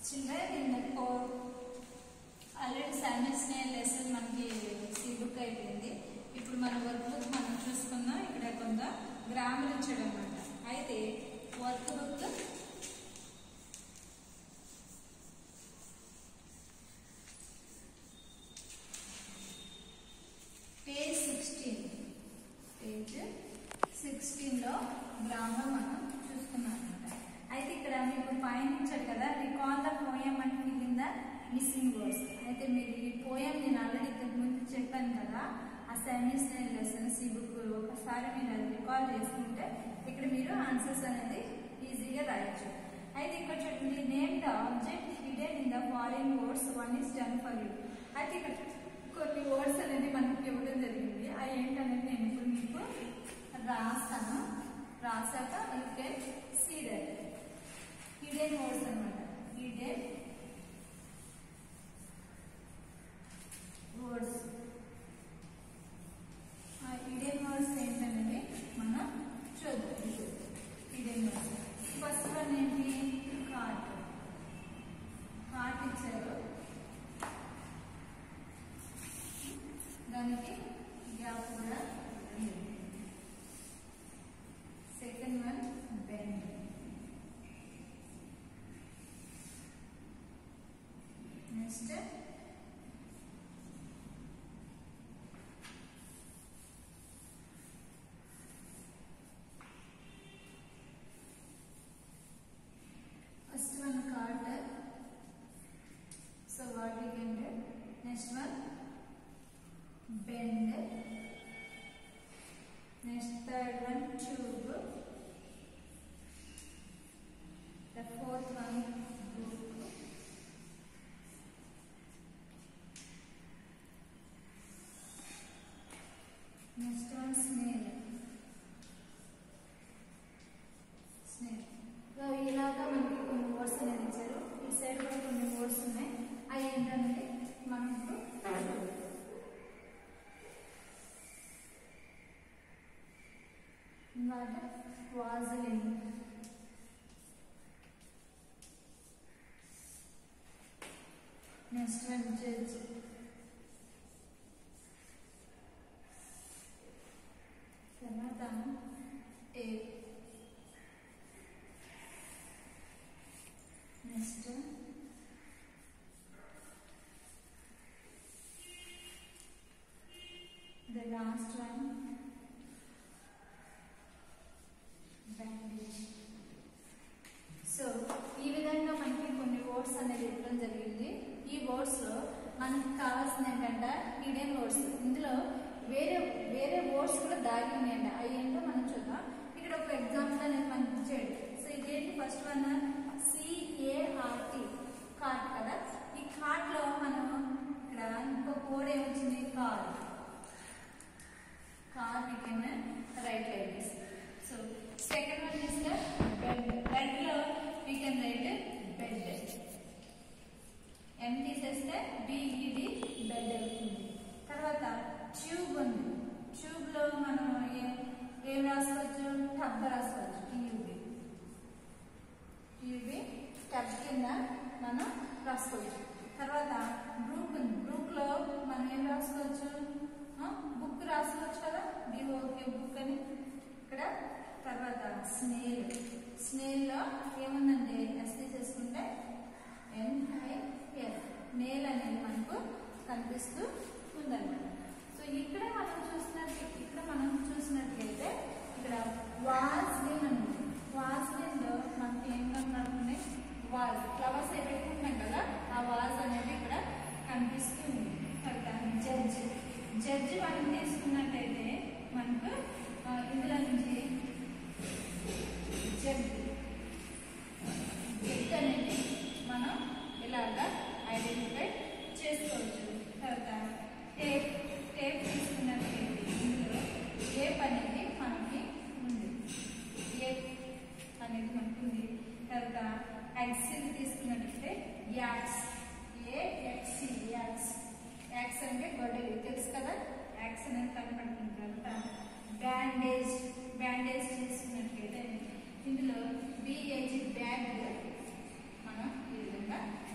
Children in the core already సైమల్స్నేల్ lesson మనకి C book అయిపోయింది ఇప్పుడు మన వర్క్ బుక్ మనం చూసుకుందాం ఇక్కడ కొంత గ్రామర్ ఇచ్చాడు అనమాట అయితే work book page sixteen page సిక్స్టీన్లో గ్రామర్ మనం చూసుకున్నాం అనమాట అయితే ఇక్కడ మీకు పైన ఇచ్చాడు కదా రికాల్ ద పోయం అంటే కింద మిస్సింగ్ వర్డ్స్ అయితే మీరు ఈ పోయం నేను ఆల్రెడీ ఇంతకు ముందు చెప్పాను కదా ఆ సెమిస్టర్ లెసన్స్ ఈ బుక్ ఒకసారి మీరు అది రికాల్ చేసుకుంటే ఇక్కడ మీరు ఆన్సర్స్ అనేది ఈజీగా రాయొచ్చు అయితే ఇక్కడ చూడండి name the object hidden in the foreign words one is done for you అయితే ఇక్కడ కొన్ని వర్డ్స్ అనేది మనకి ఇవ్వడం జరిగింది అవి ఏంటనేది నేను ఇప్పుడు మీకు రాస్తాను రాసాక you can see that hidden words అనమాట హిడెన్ వర్డ్స్ ఆ హిడెన్ వర్డ్స్ ఏంటనేది మనం చూద్దాం హిడెన్ వర్డ్స్ ఫస్ట్ వన్ ఏంటి కార్ట్ కార్ట్ ఇచ్చారు దానికి గ్యాప్ కూడా ఉంది second one bend next first one cart so what we can do next one bend next third one tube the fourth one book next one snail snail so ఇలాగా మనకి కొన్ని words అనేది ఇచ్చారు ఈ సైడ్ కూడా కొన్ని వర్డ్స్ ఉన్నాయి అవి ఏంటంటే మనం ఇప్పుడు water vaseline next one judge తర్వాత tape next the last one bandage so ఈ విధంగా మనకి కొన్ని వర్డ్స్ అనేది ఇవ్వడం జరిగింది ఈ వర్డ్స్ లో మనకి కావాల్సిన ఏంటంటే హిడెన్ వర్డ్స్ ఇందులో వేరే వేరే వర్డ్స్ కూడా దాగి ఉన్నాయండి అవి ఏంటో మనం చూద్దాం ఇక్కడ ఒక ఎగ్జాంపుల్ అనేది మనకి ఇచ్చాడు సో ఇదేంటి ఫస్ట్ వన్ సిఏఆర్టి కార్ట్ కదా ఈ కార్ట్ లో మనం ఇక్కడ ఇంకో కోడ్ ఏమొచ్చింది car car we can uh, write like this. So second one is the bed. Bed లో we can write bed. M తీసేస్తే BED బెడ్ అవుతుంది తర్వాత ట్యూబ్ ఉంది ట్యూబ్ లో మనం ఏ- ఏం రాసుకోవచ్చు టబ్ రాసుకోవచ్చు ట్యూబ్ ట్యూబ్ టబ్ కింద మనం రాసుకోవచ్చు తర్వాత బ్రూక్ ఉంది బ్రూక్ లో మనం ఏం రాసుకోవచ్చు బుక్ రాసుకోవచ్చు కదా డిఓకే బుక్ అని ఇక్కడ తర్వాత స్నేల్ స్నేల్ లో ఏముందండి ఎస్ తీసేసుకుంటే ఎన్ఐఎల్ నేల్ అనేది మనకు కనిపిస్తూ ఉందన్నమాట సో ఇక్కడ మనం చూసినట్టు ఇక్కడ మనం చూసినట్లయితే ఇక్కడ వాజ్లిన్ ఉంది వాజ్లిన్ లో మనకి ఏం కనపడుతుంది వాజ్ ఫ్లవర్స్ ఏ పెట్టుకుంటాం కదా ఆ వాజ్ అనేది ఇక్కడ కనిపిస్తుంది తర్వాత జడ్జ్ జడ్జ్ మనం తీసుకున్నట్టయితే మనకు ఆ, ఇందులో నుంచి జడ్జ్ జడ్జ్ అనేది మనం ఇలాగా ఐడెంటిఫై చేసుకోవచ్చు తర్వాత టేప్ టేప్ తీసుకున్నట్లయితే ఇందులో టేప్ అనేది మనకి ఉంది టేప్ అనేది మనకి ఉంది తర్వాత ఎక్సిల్ తీసుకున్నట్లయితే axe A X axe axe అంటే గొడ్డలి తెలుసు కదా యాక్స్ అనేది కనపడుతుంది తర్వాత బ్యాండేజ్ బ్యాండేజ్ తీసుకున్నట్లయితే ఇందులో బిహెచ్ బ్యాగ్ మనం ఈ విధంగా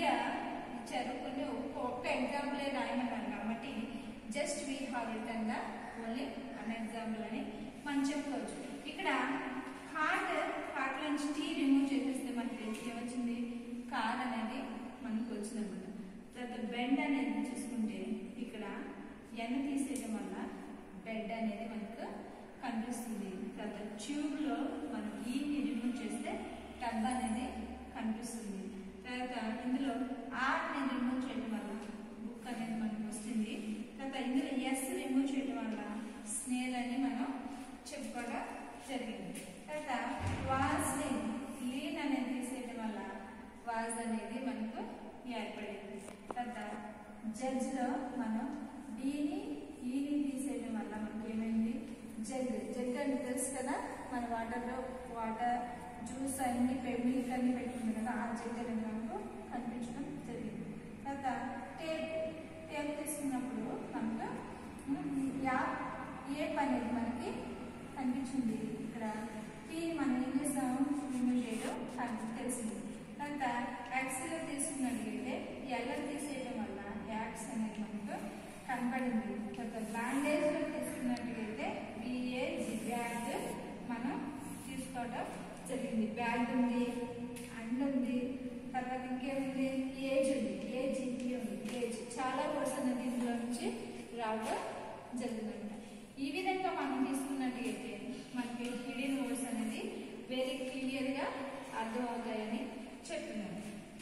ఐడియా ఇచ్చారు కొన్ని ఒక్క ఒక్క ఎగ్జాంపులే రాయమన్నారు కాబట్టి just we have return the only an example అని మనం చెప్పుకోవచ్చు ఇక్కడ హార్ట్ హార్ట్ నుంచి టీ రిమూవ్ చేసేస్తే మనకి ఏమొచ్చింది కార్ అనేది మనకు వచ్చిందన్నమాట తర్వాత బెండ్ అనేది చూసుకుంటే ఇక్కడ ఎన్ తీసేయడం వల్ల బెడ్ అనేది మనకు కనిపిస్తుంది తర్వాత ట్యూబ్ లో మనం ఈని రిమూవ్ చేస్తే టబ్ అనేది కనిపిస్తుంది తర్వాత ఇందులో ఆర్ అనేది రిమూవ్ చేయడం వల్ల బుక్ అనేది మనకు వస్తుంది తర్వాత ఇందులో ఎస్ రిమూవ్ చేయడం వల్ల స్నేల్ అని మనం చెప్పుకోవడం జరిగింది తర్వాత వాజ్ లీన్ అనేది తీసేయడం వల్ల వాజ్ అనేది మనకు ఏర్పడింది తర్వాత జడ్జ్ లో మనం డీని ఈని తీసేయడం వల్ల మనకి ఏమైంది జగ్ జగ్ అంటే తెలుసు కదా మన వాటర్లో వాటర్ జ్యూస్ అన్ని మిల్క్ అన్ని పెట్టుకుంది కదా ఆ జగ్ అనేది మనకు కనిపించడం జరిగింది తర్వాత టేప్ టేప్ తీసుకున్నప్పుడు మనకు యా ఏ అనేది మనకి కనిపించింది ఇక్కడ టీ మనం ఏం చేసాం రిమూవ్ చేయడం కనిపి తెలిసింది తర్వాత యాక్సిల్ తీసుకున్నట్లయితే ఎల్లర్ తీసేయడం వల్ల యాక్స్ అనేది మనకు కనపడింది తర్వాత బ్యాండేజ్ లో తీసుకున్నట్లయితే బిఏ బ్యాగ్ మనం తీసుకోవడం జరిగింది బ్యాగ్ ఉంది అండ్ ఉంది తర్వాత ఇంకేముంది ఏజ్ ఉంది ఏజ్ ఇది ఉంది ఏజ్ చాలా వర్డ్స్ అనేది ఇందులో నుంచి రావడం జరిగిందంట ఈ విధంగా మనం తీసుకున్నట్లయితే మనకి హిడెన్ వర్డ్స్ అనేది వెరీ క్లియర్ గా అర్థం అవుతాయని చెప్తున్నాను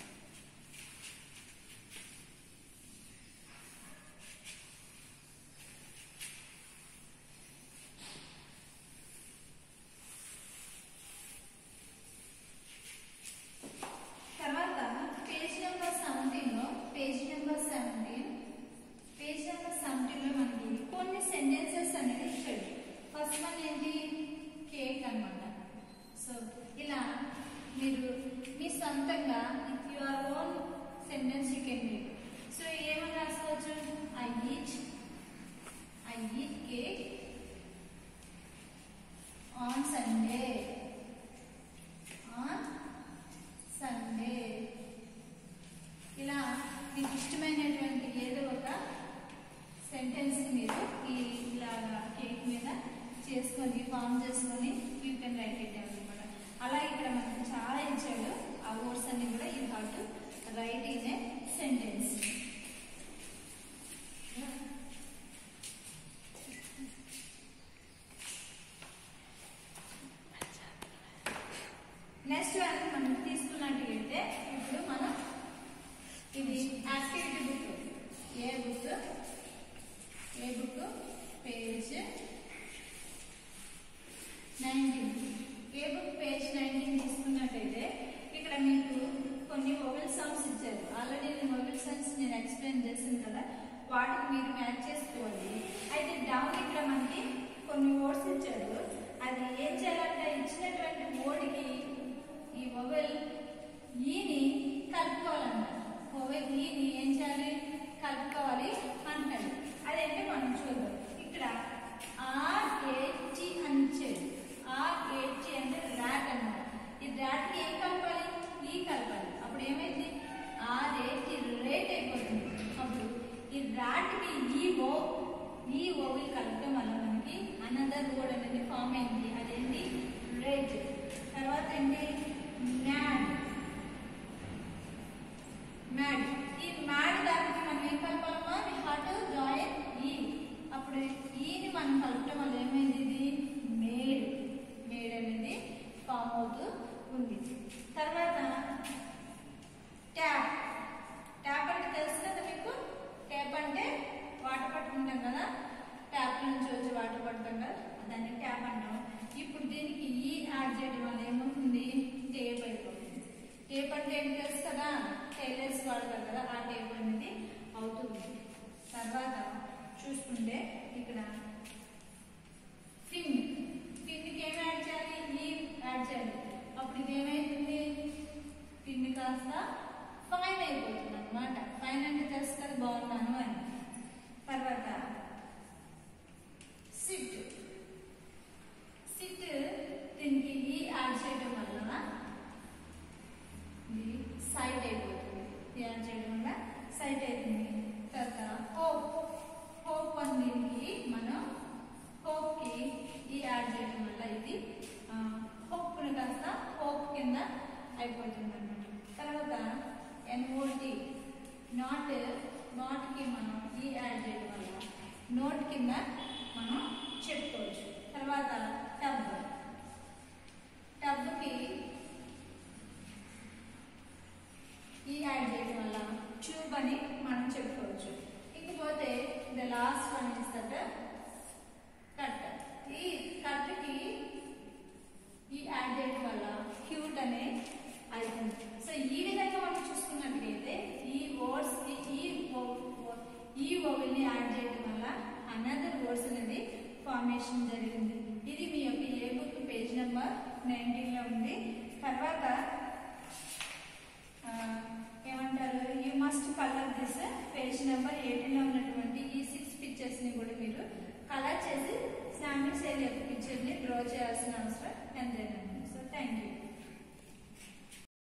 తర్వాత పేజ్ నెంబర్ సెవెంటీన్ లో page number seventeen page number seventeen లో మనకి కొన్ని సెంటెన్సెస్ అనేది ఇచ్చాడు ఫస్ట్ వన్ ఏంటి కేక్ అన్నమాట సో ఇలా మీరు మీ సొంతంగా your own sentence you can make so ఏమని రాసుకోవచ్చు I eat I eat cake on Sunday on Sunday ఇలా మీకు ఇష్టమైనటువంటి ఏదో ఒక సెంటెన్స్ మీరు ఈ ఇలాగా కేక్ మీద చేసుకొని ఫామ్ చేసుకొని యూ కెన్ రైట్ ఇట్ అనమాట అలా ఇక్కడ మనకు చాలా ఇచ్చాడు ఆ వర్డ్స్ అన్ని కూడా you have to write in a sentence next one మనం తీసుకున్నట్టయితే ఇప్పుడు మనం ఇది activity book A book A book page nineteen A book page nineteen తీసుకున్నట్టయితే ఇక్కడ మీకు కొన్ని మొబైల్ సాంగ్స్ ఇచ్చారు ఆల్రెడీ నేను మొబైల్ సాంగ్స్ నేను ఎక్స్ప్లెయిన్ చేసింది కదా వాటికి మీరు మ్యాచ్ చేసుకోవాలి అయితే డౌన్ ఇక్కడ మనకి కొన్ని వర్డ్స్ ఇచ్చారు అది ఏం చేయాలంటే ఇచ్చినటువంటి వర్డ్కి ఈ మొబైల్ ఈని కలుపుకోవాలన్నమాట మొబైల్ ఈని ఏం చేయాలి కలుపుకోవాలి అంటాడు అదేంటే మనం చూద్దాం ఇక్కడ ఆర్ ఏటి అని ఇచ్చాడు ఆర్ ఏటి అంటే ర్యాట్ అన్నమాట ఈ ర్యాట్కి ఏం కలపాలి ఈ కలపాలి అప్పుడు ఏమైంది ఆర్ ఏటి రేట్ అయిపోతుంది అప్పుడు ఈ ర్యాట్కి ఈ ఓ ఈ ఓవిల్ కలపడం వల్ల మనకి అనదర్ వర్డ్ అనేది ఫామ్ అయింది అదేంటి రేట్ తర్వాత ఏంటి మ్యాడ్ మ్యాడ్ ఈ మ్యాడ్ దానికి మనం ఏం కలపాలమ్మా we have to join E అప్పుడు ఈని మనం కలపడం వల్ల ఏమైంది ఇది మేడ్ మేడ్ అనేది ఫామ్ అవుతూ ఉంది తర్వాత ట్యాప్ ట్యాప్ అంటే తెలుసు కదా మీకు ట్యాప్ అంటే వాటర్ పట్టుకుంటాం కదా ట్యాప్ నుంచి వచ్చి వాటర్ పడతాం కదా దాన్ని ట్యాప్ అంటాం ఇప్పుడు దీనికి ఈ యాడ్ చేయడం వల్ల ఏమవుతుంది టేప్ అయిపోతుంది టేప్ అంటే ఏంటి తెలుసు కదా టైలర్స్ వాడతారు కదా ఆ టేప్ అనేది అవుతుంది తర్వాత చూసుకుంటే ఇక్కడ ఫిన్ ఫిన్కి ఏం యాడ్ చేయాలి ఈ యాడ్ చేయాలి అప్పుడు ఇది ఏమైతుంది ఫిన్ కాస్త ఫైన్ అయిపోతుంది అనమాట ఫైన్ అంటే తెలుసు కదా బాగున్నాను అని తర్వాత సిట్ సిట్ దీనికి ఈ యాడ్ చేయడం వల్ల ఇది సైట్ అయిపోతుంది నాట్ నాట్ కి మనం ఈ యాడ్ చేయడం వల్ల నోట్ కింద మనం చెప్పుకోవచ్చు తర్వాత టబ్ టబ్ కి ఈ యాడ్ చేయడం వల్ల ట్యూబ్ అని మనం చెప్పుకోవచ్చు ఇకపోతే the last one is that cut E cut కి ఈ యాడ్ చేయడం వల్ల క్యూట్ అనే అవుతుంది సో ఈ విధంగా మనం చూసుకున్నట్లయితే ఈ వర్డ్స్ కి ఈ wo- wo- ఈ ఓవెల్ ని యాడ్ చేయడం వల్ల అనదర్ వర్డ్స్ అనేది ఫార్మేషన్ జరిగింది ఇది మీ యొక్క A book page number nineteen లో ఉంది తర్వాత ఆ, ఏమంటారు you must colour this page number eighteen లో ఉన్నటువంటి ఈ సిక్స్ పిక్చర్స్ ని కూడా మీరు కలర్ చేసి శాంపిల్ సేల్ యొక్క పిక్చర్ ని డ్రా చేయాల్సిన అవసరం ఎంతైనా ఉంది సో థ్యాంక్ యూ